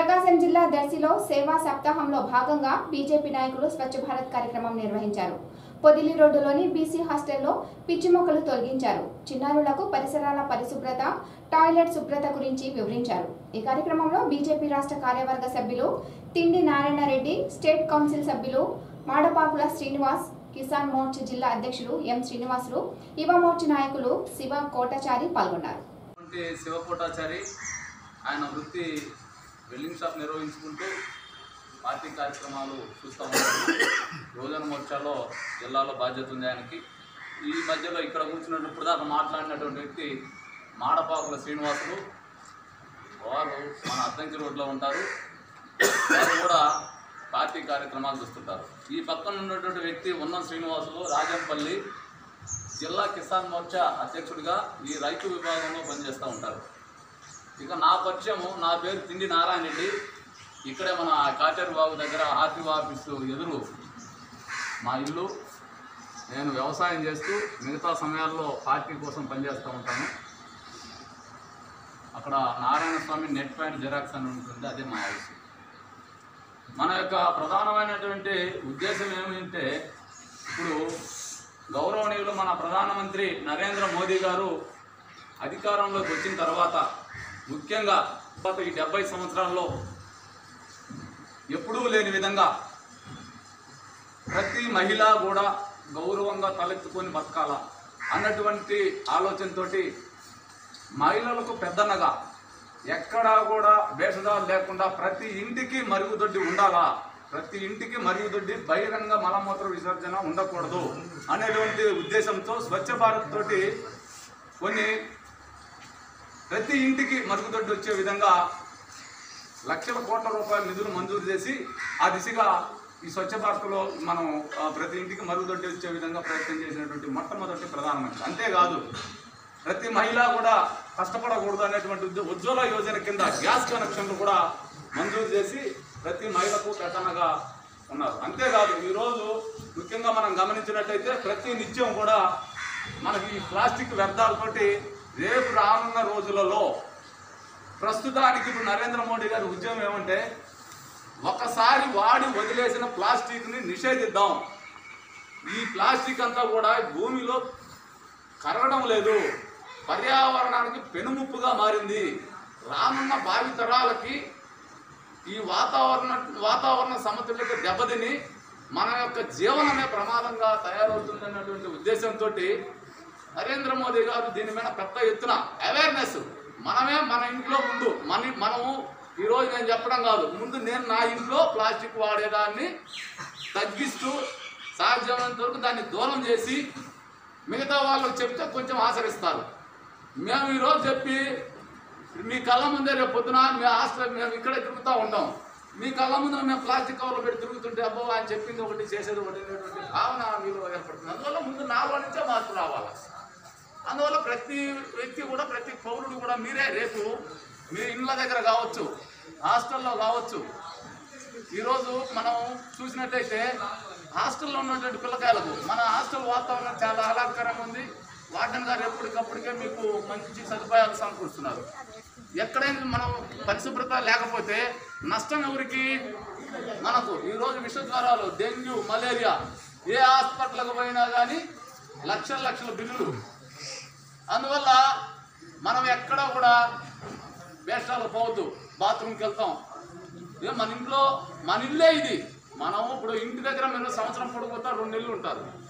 ప్రకాశం జిల్లా దర్శిలో సేవా సప్తాహంలో భాగంగా బీజేపీ నాయకులు స్వచ్ఛ భారత్ కార్యక్రమం నిర్వహించారు పొదిలి రోడ్డులోని బీసీ హాస్టల్లో పిచ్చి మొక్కలు తొలగించారు చిన్నారులకు పరిసరాల పరిశుభ్రత టాయిలెట్ శుభ్రత గురించి వివరించారు ఈ కార్యక్రమంలో బీజేపీ రాష్ట్ర కార్యవర్గ సభ్యులు తిండి నారాయణ రెడ్డి స్టేట్ కౌన్సిల్ సభ్యులు మాడపాకుల శ్రీనివాస్ కిసాన్ మోర్చ్ జిల్లా అధ్యక్షులు ఎం శ్రీనివాసులు యువ మోర్చ్ నాయకులు శివ కోటచారి పాల్గొన్నారు అంటే శివకోటాచారి ఆయన వృత్తి వెల్డింగ్ షాప్ నిర్వహించుకుంటూ పార్టీ కార్యక్రమాలు చూస్తూ ఉంటారు యువజన మోర్చాలో జిల్లాలో బాధ్యత ఉంది ఆయనకి ఈ మధ్యలో ఇక్కడ కూర్చున్నట్టు ఇప్పుడు దాకా మాట్లాడినటువంటి వ్యక్తి మాడపాకుల శ్రీనివాసులు వారు మన అద్దంకి రోడ్లో ఉంటారు వారు కూడా పార్టీ కార్యక్రమాలు చూస్తుంటారు ఈ పక్కన ఉన్నటువంటి వ్యక్తి ఉన్న శ్రీనివాసులు రాజంపల్లి జిల్లా కిసాన్ మోర్చా అధ్యక్షుడిగా ఈ రైతు విభాగంలో పనిచేస్తూ ఉంటారు ఇక నా పరిచయము నా పేరు తిండి నారాయణ రెడ్డి ఇక్కడే మన కాచర్ బాబు దగ్గర ఆర్టీఓ ఆఫీసు ఎదురు మా ఇల్లు నేను వ్యవసాయం చేస్తూ మిగతా సమయాల్లో పార్టీ కోసం పనిచేస్తూ ఉంటాను అక్కడ Narayana Swamy net point xerox అని ఉంటుంది అదే మా హౌస్ మన యొక్క ప్రధానమైనటువంటి ఉద్దేశం ఏమంటే ఇప్పుడు గౌరవనీయులు మన ప్రధానమంత్రి నరేంద్ర మోదీ గారు అధికారంలోకి వచ్చిన తర్వాత ముఖ్యంగా గత ఈ డెబ్బై సంవత్సరాల్లో ఎప్పుడూ లేని విధంగా ప్రతి మహిళ కూడా గౌరవంగా తలెత్తుకొని బతకాల అన్నటువంటి ఆలోచనతోటి మహిళలకు పెద్దన్నగా ఎక్కడా కూడా భేషజాలు లేకుండా ప్రతి ఇంటికి మరుగుదొడ్డి ఉండాలా ప్రతి ఇంటికి మరుగుదొడ్డి బహిరంగ మలమూత్ర విసర్జన ఉండకూడదు అనేటువంటి ఉద్దేశంతో స్వచ్ఛ భారత్ తోటి కొన్ని ప్రతి ఇంటికి మరుగుదొడ్డి వచ్చే విధంగా లక్షల కోట్ల రూపాయల నిధులు మంజూరు చేసి ఆ దిశగా ఈ స్వచ్ఛ భారత్లో మనం ఆ, ప్రతి ఇంటికి మరుగుదొడ్డి వచ్చే విధంగా ప్రయత్నం చేసినటువంటి మొట్టమొదటి ప్రధానమంత్రి అంతేకాదు ప్రతి మహిళ కూడా కష్టపడకూడదు అనేటువంటి ఉద్ద- ఉజ్వల యోజన కింద గ్యాస్ కనెక్షన్లు కూడా మంజూరు చేసి ప్రతి మహిళకు పెద్దనగా ఉన్నారు అంతేకాదు ఈరోజు ముఖ్యంగా మనం గమనించినట్టయితే ప్రతి నిత్యం కూడా మనకి ఈ ప్లాస్టిక్ వ్యర్థాలతోటి రేపు రానున్న రోజులలో ప్రస్తుతానికి ఇప్పుడు నరేంద్ర మోడీ గారి ఉద్యమం ఏమంటే ఒకసారి వాడి వదిలేసిన ప్లాస్టిక్ని నిషేధిద్దాం ఈ ప్లాస్టిక్ అంతా కూడా భూమిలో కరగడం లేదు పర్యావరణానికి పెనుముప్పుగా మారింది రానున్న భావితరాలకి ఈ వాతావరణ వాతావరణ సమతుల్యత దెబ్బతిని మన యొక్క జీవనమే ప్రమాదంగా తయారవుతుందన్నటువంటి ఉద్దేశంతో నరేంద్ర మోదీ గారు దీని మీద పెద్ద ఎత్తున అవేర్నెస్ మనమే మన ఇంట్లో ముందు మన మనము ఈరోజు నేను చెప్పడం కాదు ముందు నేను నా ఇంట్లో ప్లాస్టిక్ వాడేదాన్ని తగ్గిస్తూ సాధ్యమైనంత వరకు దాన్ని దూరం చేసి మిగతా వాళ్ళకి చెప్తే కొంచెం ఆచరిస్తారు మేము ఈరోజు చెప్పి మీ కళ్ళ ముందే రేపు పొద్దున మీ హాస్టల్ మేము ఇక్కడే తిరుగుతూ ఉంటాం మీ కళ్ళ ముందు మేము ప్లాస్టిక్ కవర్లు పెట్టి తిరుగుతుంటే అబ్బో ఆయన చెప్పింది ఒకటి చేసేది ఒకటి అనేటువంటి భావన మీలో ఏర్పడుతుంది అందువల్ల ముందు నాలో నుంచే మార్పు రావాలి అందువల్ల ప్రతి వ్యక్తి కూడా ప్రతి పౌరుడు కూడా మీరే రేపు మీ ఇండ్ల దగ్గర కావచ్చు హాస్టల్లో కావచ్చు ఈరోజు మనం చూసినట్టయితే హాస్టల్లో ఉన్నటువంటి పిల్లకాయలకు మన హాస్టల్ వాతావరణం చాలా ఆహ్లాదకరంగా ఉంది వార్డెన్ గారు ఎప్పటికప్పటికే మీకు మంచి సదుపాయాలు సమకూరుస్తున్నారు ఎక్కడైనా మనం పరిశుభ్రత లేకపోతే నష్టం ఎవరికి మనకు ఈరోజు విష జ్వరాలు డెంగ్యూ మలేరియా ఏ హాస్పిటల్కి పోయినా కానీ లక్షల లక్షల బిల్లులు అందువల్ల మనం ఎక్కడ కూడా వేషాలు పోవద్దు బాత్రూమ్కి వెళ్తాం ఏ మన ఇంట్లో మన ఇల్లే ఇది మనం ఇప్పుడు ఇంటి దగ్గర మీరు సంవత్సరం పొడిపోతా రెండు నెలలు ఉంటారు